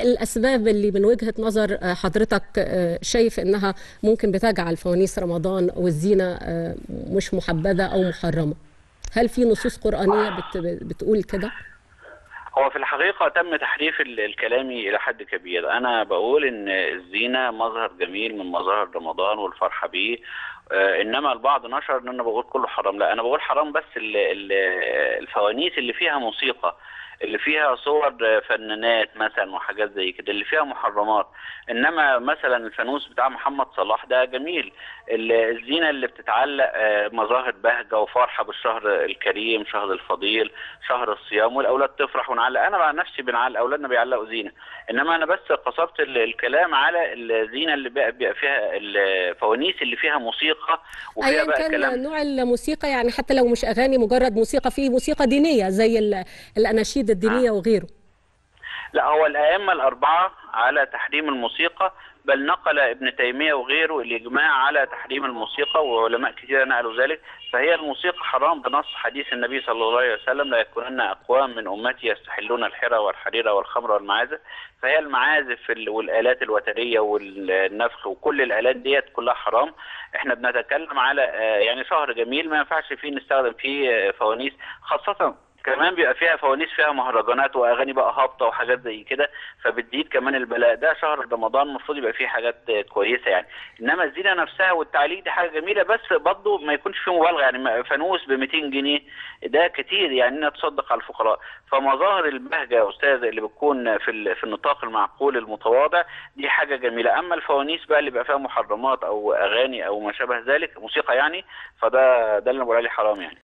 الاسباب اللي من وجهه نظر حضرتك شايف انها ممكن بتجعل فوانيس رمضان والزينه مش محبذه او محرمه هل في نصوص قرانيه بت بتقول كده هو في الحقيقة تم تحريف الكلام إلى حد كبير أنا بقول إن الزينة مظهر جميل من مظاهر رمضان والفرحة بيه آه إنما البعض نشر إن أنا بقول كله حرام لا أنا بقول حرام بس الفوانيس اللي فيها موسيقى اللي فيها صور فنانات مثلا وحاجات زي كده اللي فيها محرمات انما مثلا الفانوس بتاع محمد صلاح ده جميل الزينه اللي بتتعلق مظاهر بهجه وفرحه بالشهر الكريم شهر الفضيل شهر الصيام والاولاد تفرح ونعلق انا بقى نفسي بنعلق اولادنا بيعلقوا زينه انما انا بس قصرت الكلام على الزينه اللي بقى, بقى فيها الفوانيس اللي فيها موسيقى وفيها أيا بقى كان كلام نوع الموسيقى يعني حتى لو مش اغاني مجرد موسيقى في موسيقى دينيه زي الاناشيد الدينيه آه. وغيره لا هو الائمه الاربعه على تحريم الموسيقى بل نقل ابن تيميه وغيره الاجماع على تحريم الموسيقى وعلماء كثير نقلوا ذلك فهي الموسيقى حرام بنص حديث النبي صلى الله عليه وسلم لا يكونن اقوام من امتي يستحلون الحرى والحريره والخمر والمعازف فهي المعازف والالات الوتريه والنفخ وكل الالات ديت كلها حرام احنا بنتكلم على يعني شهر جميل ما ينفعش فيه نستخدم فيه فوانيس خاصه كمان بيبقى فيها فوانيس فيها مهرجانات واغاني بقى هابطه وحاجات زي كده فبتزيد كمان البلاء ده شهر رمضان المفروض يبقى فيه حاجات كويسه يعني انما الزينه نفسها والتعليق دي حاجه جميله بس برضه ما يكونش فيه مبالغه يعني فانوس ب 200 جنيه ده كتير يعني انها تصدق على الفقراء فمظاهر البهجه يا استاذ اللي بتكون في في النطاق المعقول المتواضع دي حاجه جميله اما الفوانيس بقى اللي بيبقى فيها محرمات او اغاني او ما شابه ذلك موسيقى يعني فده ده اللي بقول عليه حرام يعني